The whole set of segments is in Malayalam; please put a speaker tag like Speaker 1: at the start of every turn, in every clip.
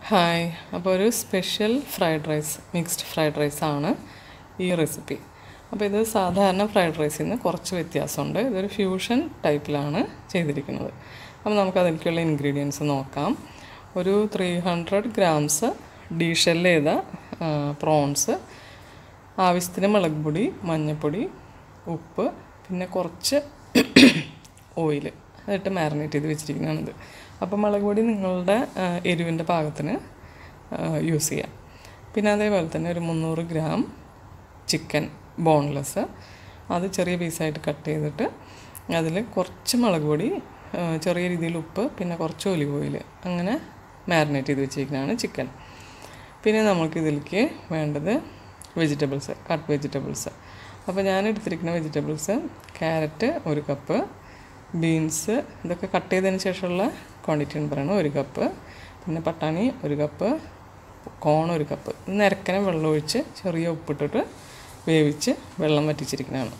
Speaker 1: ഹായ് അപ്പോൾ ഒരു special fried rice mixed fried rice ആണ് ഈ റെസിപ്പി അപ്പോൾ ഇത് സാധാരണ ഫ്രൈഡ് റൈസിൽ നിന്ന് കുറച്ച് വ്യത്യാസമുണ്ട് ഇതൊരു ഫ്യൂഷൻ ടൈപ്പിലാണ് ചെയ്തിരിക്കുന്നത് അപ്പോൾ നമുക്ക് അതിലേക്കുള്ള ഇൻഗ്രീഡിയൻസ് നോക്കാം ഒരു ത്രീ ഹൺഡ്രഡ് ഗ്രാംസ് ഡീഷെൽ ചെയ്ത പ്രോൺസ് ആവശ്യത്തിന് മുളക് പൊടി മഞ്ഞൾപ്പൊടി ഉപ്പ് പിന്നെ കുറച്ച് ഓയിൽ അതിട്ട് മാരിനേറ്റ് ചെയ്ത് വെച്ചിരിക്കുന്നതാണിത് അപ്പോൾ മുളക് പൊടി നിങ്ങളുടെ എരിവിൻ്റെ പാകത്തിന് യൂസ് ചെയ്യാം പിന്നെ അതേപോലെ തന്നെ ഒരു മുന്നൂറ് ഗ്രാം ചിക്കൻ ബോൺലെസ് അത് ചെറിയ പീസായിട്ട് കട്ട് ചെയ്തിട്ട് അതിൽ കുറച്ച് മുളക് പൊടി ചെറിയ രീതിയിൽ ഉപ്പ് പിന്നെ കുറച്ച് ഒലിവ് ഓയിൽ അങ്ങനെ മാരിനേറ്റ് ചെയ്ത് വെച്ചിരിക്കുന്നതാണ് ചിക്കൻ പിന്നെ നമുക്കിതിലേക്ക് വേണ്ടത് വെജിറ്റബിൾസ് കട്ട് വെജിറ്റബിൾസ് അപ്പോൾ ഞാൻ എടുത്തിരിക്കുന്ന വെജിറ്റബിൾസ് ക്യാരറ്റ് ഒരു കപ്പ് ബീൻസ് ഇതൊക്കെ കട്ട് ചെയ്തതിന് ശേഷമുള്ള ക്വാണ്ടിറ്റി എന്ന് പറയുന്നത് ഒരു കപ്പ് പിന്നെ പട്ടാണി ഒരു കപ്പ് കോൺ ഒരു കപ്പ് നിരക്കനെ വെള്ളം ഒഴിച്ച് ചെറിയ ഉപ്പിട്ടിട്ട് വേവിച്ച് വെള്ളം വറ്റിച്ചിരിക്കുന്നതാണ്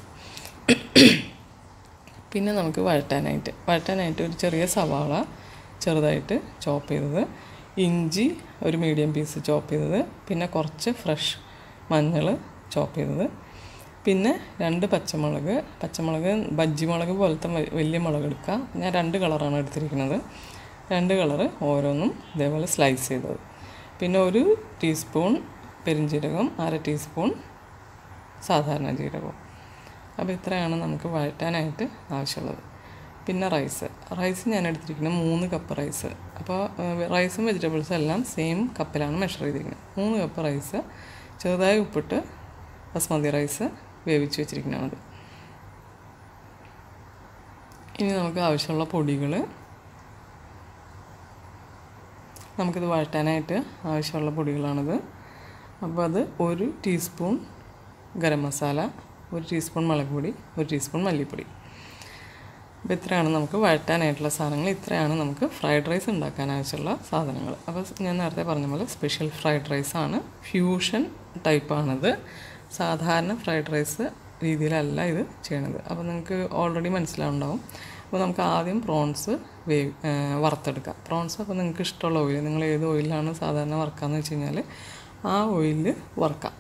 Speaker 1: പിന്നെ നമുക്ക് വഴറ്റാനായിട്ട് വഴറ്റാനായിട്ട് ഒരു ചെറിയ സവാള ചെറുതായിട്ട് ചോപ്പ് ചെയ്തത് ഇഞ്ചി ഒരു മീഡിയം പീസ് ചോപ്പ് ചെയ്തത് പിന്നെ കുറച്ച് ഫ്രഷ് മഞ്ഞൾ ചോപ്പ് ചെയ്തത് പിന്നെ രണ്ട് പച്ചമുളക് പച്ചമുളക് ബജ്ജി മുളക് പോലത്തെ വലിയ മുളക് എടുക്കുക ഞാൻ രണ്ട് കളറാണ് എടുത്തിരിക്കുന്നത് രണ്ട് കളറ് ഓരോന്നും ഇതേപോലെ സ്ലൈസ് ചെയ്തത് പിന്നെ ഒരു ടീസ്പൂൺ പെരിഞ്ജീരകം അര ടീസ്പൂൺ സാധാരണ ജീരകവും അപ്പോൾ ഇത്രയാണ് നമുക്ക് വഴറ്റാനായിട്ട് ആവശ്യമുള്ളത് പിന്നെ റൈസ് റൈസ് ഞാൻ എടുത്തിരിക്കുന്നത് മൂന്ന് കപ്പ് റൈസ് അപ്പോൾ റൈസും വെജിറ്റബിൾസും എല്ലാം സെയിം കപ്പിലാണ് മെഷർ ചെയ്തിരിക്കുന്നത് മൂന്ന് കപ്പ് റൈസ് ചെറുതായി ഉപ്പിട്ട് ബസ്മതി റൈസ് വേവിച്ച് വെച്ചിരിക്കുന്നതാണത് ഇനി നമുക്ക് ആവശ്യമുള്ള പൊടികൾ നമുക്കിത് വഴറ്റാനായിട്ട് ആവശ്യമുള്ള പൊടികളാണിത് അപ്പോൾ അത് ഒരു ടീസ്പൂൺ ഗരം മസാല ഒരു ടീസ്പൂൺ മുളക് പൊടി ഒരു ടീസ്പൂൺ മല്ലിപ്പൊടി അപ്പോൾ ഇത്രയാണ് നമുക്ക് വഴറ്റാനായിട്ടുള്ള സാധനങ്ങൾ ഇത്രയാണ് നമുക്ക് ഫ്രൈഡ് റൈസ് ഉണ്ടാക്കാൻ ആവശ്യമുള്ള സാധനങ്ങൾ അപ്പോൾ ഞാൻ നേരത്തെ പറഞ്ഞ പോലെ സ്പെഷ്യൽ ഫ്രൈഡ് റൈസ് ആണ് ഫ്യൂഷൻ ടൈപ്പാണിത് സാധാരണ ഫ്രൈഡ് റൈസ് രീതിയിലല്ല ഇത് ചെയ്യണത് അപ്പോൾ നിങ്ങൾക്ക് ഓൾറെഡി മനസ്സിലാവുണ്ടാവും അപ്പോൾ നമുക്ക് ആദ്യം പ്രോൺസ് വേവ് വറുത്തെടുക്കാം പ്രോൺസ് അപ്പോൾ നിങ്ങൾക്ക് ഇഷ്ടമുള്ള ഓയിൽ നിങ്ങൾ ഏത് ഓയിലാണ് സാധാരണ വറുക്കാമെന്ന് വെച്ച് കഴിഞ്ഞാൽ ആ ഓയിലിൽ വറുക്കാം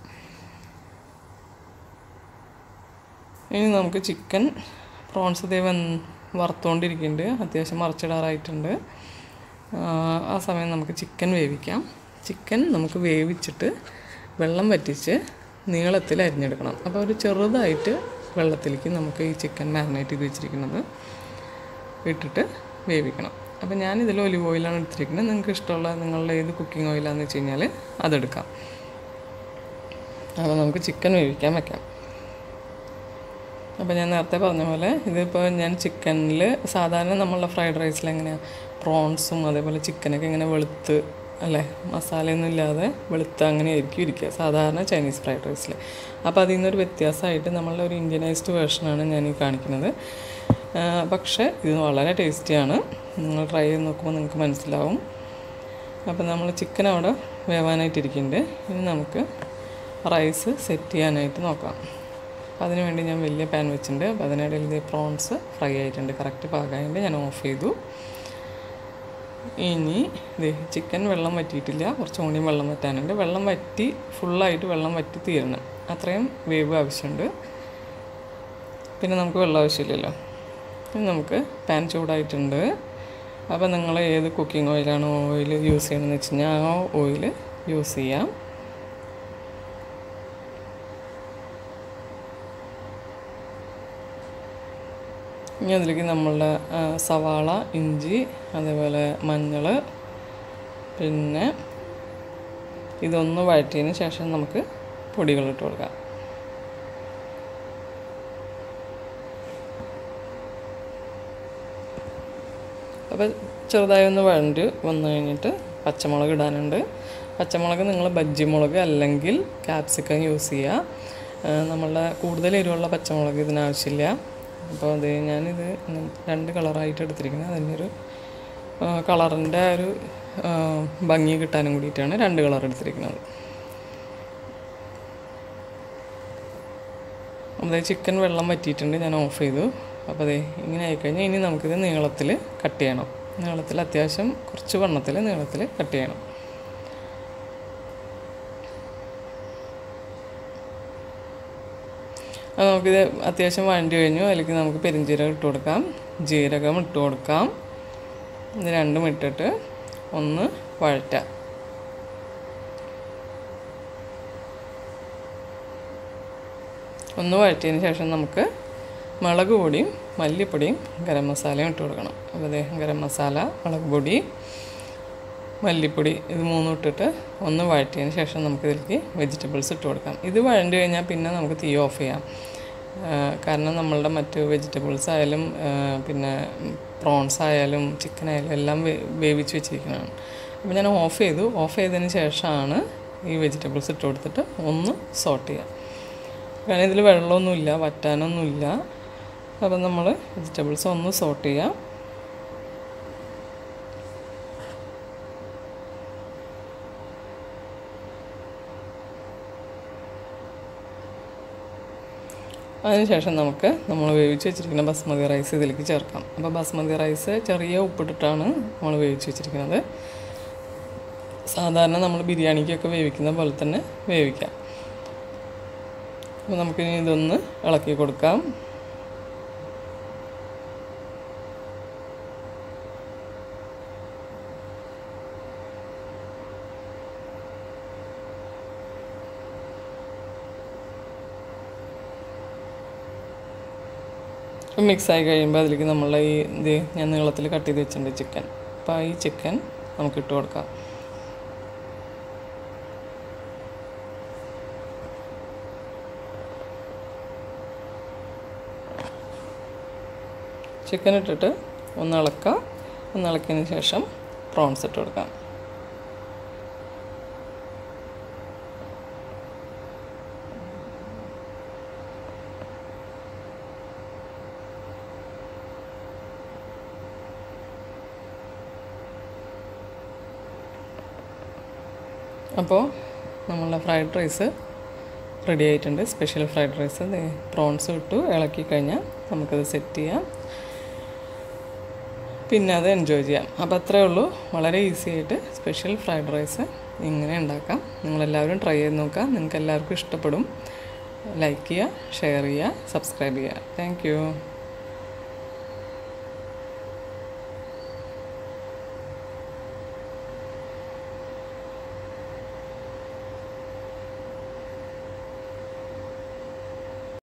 Speaker 1: ഇനി നമുക്ക് ചിക്കൻ പ്രോൺസ് ഇതേ വന്ന് വറുത്തുകൊണ്ടിരിക്കുന്നുണ്ട് അത്യാവശ്യം മറിച്ചിടാറായിട്ടുണ്ട് ആ സമയം നമുക്ക് ചിക്കൻ വേവിക്കാം ചിക്കൻ നമുക്ക് വേവിച്ചിട്ട് വെള്ളം വറ്റിച്ച് നീളത്തിൽ അരിഞ്ഞെടുക്കണം അപ്പോൾ ഒരു ചെറുതായിട്ട് വെള്ളത്തിലേക്ക് നമുക്ക് ഈ ചിക്കൻ മാരിനേറ്റ് ചെയ്ത് വെച്ചിരിക്കുന്നത് ഇട്ടിട്ട് വേവിക്കണം അപ്പോൾ ഞാനിതിൽ ഒലിവ് ഓയിലാണ് എടുത്തിരിക്കുന്നത് നിങ്ങൾക്ക് ഇഷ്ടമുള്ള നിങ്ങളുടെ ഏത് കുക്കിംഗ് ഓയിലാണെന്ന് വെച്ച് കഴിഞ്ഞാൽ അതെടുക്കാം അപ്പോൾ നമുക്ക് ചിക്കൻ വേവിക്കാൻ വെക്കാം അപ്പോൾ ഞാൻ നേരത്തെ പറഞ്ഞ പോലെ ഇതിപ്പോൾ ഞാൻ ചിക്കനിൽ സാധാരണ നമ്മളുടെ ഫ്രൈഡ് റൈസിൽ എങ്ങനെയാണ് പ്രോൺസും അതേപോലെ ചിക്കനൊക്കെ ഇങ്ങനെ വെളുത്ത് അല്ലേ മസാലയൊന്നും ഇല്ലാതെ വെളുത്ത് അങ്ങനെ ആയിരിക്കും ഇരിക്കുക സാധാരണ ചൈനീസ് ഫ്രൈഡ് റൈസിൽ അപ്പോൾ അതിൽ നിന്നൊരു വ്യത്യാസമായിട്ട് നമ്മളുടെ ഒരു ഇന്ത്യനൈസ്ഡ് വേർഷനാണ് ഞാൻ ഈ കാണിക്കുന്നത് പക്ഷേ ഇത് വളരെ ടേസ്റ്റിയാണ് നിങ്ങൾ ട്രൈ ചെയ്ത് നോക്കുമ്പോൾ നിങ്ങൾക്ക് മനസ്സിലാവും അപ്പോൾ നമ്മൾ ചിക്കൻ അവിടെ വേവാനായിട്ടിരിക്കുന്നുണ്ട് ഇനി നമുക്ക് റൈസ് സെറ്റ് ചെയ്യാനായിട്ട് നോക്കാം അപ്പോൾ അതിന് വേണ്ടി ഞാൻ വലിയ പാൻ വെച്ചിട്ടുണ്ട് അപ്പോൾ അതിനിടയിൽ ഇത് പ്രോൺസ് ഫ്രൈ ആയിട്ടുണ്ട് കറക്റ്റ് പാകമായിട്ട് ഞാൻ ഓഫ് ചെയ്തു ഇനി ഇത് ചിക്കൻ വെള്ളം വറ്റിയിട്ടില്ല കുറച്ചും കൂടിയും വെള്ളം വറ്റാനുണ്ട് വെള്ളം വറ്റി ഫുള്ളായിട്ട് വെള്ളം വറ്റി തീരണം അത്രയും വേവ് ആവശ്യമുണ്ട് പിന്നെ നമുക്ക് വെള്ളം ആവശ്യമില്ലല്ലോ ഇനി നമുക്ക് പാൻ ചൂടായിട്ടുണ്ട് അപ്പോൾ നിങ്ങൾ ഏത് കുക്കിംഗ് ഓയിലാണ് ഓയിൽ യൂസ് ചെയ്യണമെന്ന് വെച്ച് കഴിഞ്ഞാൽ ആ ഓയിൽ യൂസ് ചെയ്യാം ഇനി അതിലേക്ക് നമ്മളുടെ സവാള ഇഞ്ചി അതേപോലെ മഞ്ഞൾ പിന്നെ ഇതൊന്ന് വഴറ്റിയതിന് ശേഷം നമുക്ക് പൊടികൾ ഇട്ട് കൊടുക്കാം അപ്പോൾ ചെറുതായി ഒന്ന് വഴണ്ട് വന്നു കഴിഞ്ഞിട്ട് പച്ചമുളക് ഇടാനുണ്ട് പച്ചമുളക് നിങ്ങൾ ബജ്ജി മുളക് അല്ലെങ്കിൽ ക്യാപ്സിക്കം യൂസ് ചെയ്യുക നമ്മളുടെ കൂടുതൽ എരിവുള്ള പച്ചമുളക് ഇതിനാവശ്യമില്ല അപ്പോൾ അത് ഞാനിത് രണ്ട് കളറായിട്ട് എടുത്തിരിക്കുന്നത് അതിൻ്റെ ഒരു കളറിൻ്റെ ഒരു ഭംഗി കിട്ടാനും കൂടിയിട്ടാണ് രണ്ട് കളർ എടുത്തിരിക്കുന്നത് അപ്പോൾ ചിക്കൻ വെള്ളം വറ്റിയിട്ടുണ്ട് ഞാൻ ഓഫ് ചെയ്തു അപ്പോൾ അതെ ഇങ്ങനെ ആയിക്കഴിഞ്ഞാൽ ഇനി നമുക്കിത് നീളത്തിൽ കട്ട് ചെയ്യണം നീളത്തിൽ അത്യാവശ്യം കുറച്ച് വണ്ണത്തിൽ നീളത്തിൽ കട്ട് ചെയ്യണം അത് നമുക്കിത് അത്യാവശ്യം വഴണ്ടി കഴിഞ്ഞു അതിലേക്ക് നമുക്ക് പെരിഞ്ജീരകം ഇട്ട് കൊടുക്കാം ജീരകം ഇട്ട് കൊടുക്കാം ഇത് രണ്ടും ഇട്ടിട്ട് ഒന്ന് വഴറ്റാം ഒന്ന് വഴറ്റിയതിന് ശേഷം നമുക്ക് മുളക് പൊടിയും മല്ലിപ്പൊടിയും ഗരം മസാലയും ഇട്ട് കൊടുക്കണം അപ്പോൾ അതേ ഗരം മസാല മുളക് പൊടി മല്ലിപ്പൊടി ഇത് മൂന്നും ഇട്ടിട്ട് ഒന്ന് വഴറ്റിയതിന് ശേഷം നമുക്ക് ഇതിലേക്ക് വെജിറ്റബിൾസ് ഇട്ട് കൊടുക്കാം ഇത് വഴണ്ടി കഴിഞ്ഞാൽ പിന്നെ നമുക്ക് തീ ഓഫ് ചെയ്യാം ആ, കാരണം നമ്മളുടെ മറ്റ് വെജിറ്റബിൾസ് ആയാലും ആ, പിന്നെ പ്രോൺസ് ആയാലും ചിക്കൻ ആയാലും എല്ലാം വേ- വേവിച്ച് വെച്ചിരിക്കുന്നതാണ് അപ്പോൾ ഞാൻ ഓഫ് ചെയ്തു ഓഫ് ചെയ്തതിന് ശേഷമാണ് ഈ വെജിറ്റബിൾസ് ഇട്ട് കൊടുത്തിട്ട് ഒന്ന് സോട്ട് ചെയ്യാം കാരണം ഇതിൽ വെള്ളമൊന്നുമില്ല വറ്റാനൊന്നുമില്ല അപ്പം നമ്മൾ വെജിറ്റബിൾസ് ഒന്ന് സോട്ട് ചെയ്യാം അതിനുശേഷം നമുക്ക് നമ്മൾ വേവിച്ച് വെച്ചിരിക്കുന്ന ബസ്മതി റൈസ് ഇതിലേക്ക് ചേർക്കാം അപ്പോൾ ബസ്മതി റൈസ് ചെറിയ ഉപ്പിട്ടിട്ടാണ് നമ്മൾ വേവിച്ച് വെച്ചിരിക്കുന്നത് സാധാരണ നമ്മൾ ബിരിയാണിക്കൊക്കെ വേവിക്കുന്ന പോലെ തന്നെ വേവിക്കാം അപ്പോൾ നമുക്കിനി ഇതൊന്ന് ഇളക്കി കൊടുക്കാം മിക്സ് ആയി കഴിയുമ്പോൾ അതിലേക്ക് നമ്മൾ ഈ ഇത് ഞാൻ നീളത്തിൽ കട്ട് ചെയ്ത് വെച്ചിട്ടുണ്ട് ചിക്കൻ അപ്പോൾ ഈ ചിക്കൻ നമുക്ക് ഇട്ട് കൊടുക്കാം ചിക്കൻ ഇട്ടിട്ട് ഒന്ന് ഇളക്കുക ഒന്ന് ഇളക്കിയതിന് ശേഷം പ്രോൺസ് ഇട്ട് കൊടുക്കാം അപ്പോൾ നമ്മളുടെ ഫ്രൈഡ് റൈസ് റെഡി ആയിട്ടുണ്ട് സ്പെഷ്യൽ ഫ്രൈഡ് റൈസ് പ്രോൺസ് ഇട്ടു ഇളക്കി കഴിഞ്ഞാൽ നമുക്കത് സെറ്റ് ചെയ്യാം പിന്നെ അത് എൻജോയ് ചെയ്യാം അപ്പോൾ അത്രേ ഉള്ളൂ വളരെ ഈസി ആയിട്ട് സ്പെഷ്യൽ ഫ്രൈഡ് റൈസ് ഇങ്ങനെ ഉണ്ടാക്കാം നിങ്ങളെല്ലാവരും ട്രൈ ചെയ്ത് നോക്കാം നിങ്ങൾക്ക് എല്ലാവർക്കും ഇഷ്ടപ്പെടും ലൈക്ക് ചെയ്യുക ഷെയർ ചെയ്യുക സബ്സ്ക്രൈബ് ചെയ്യുക താങ്ക്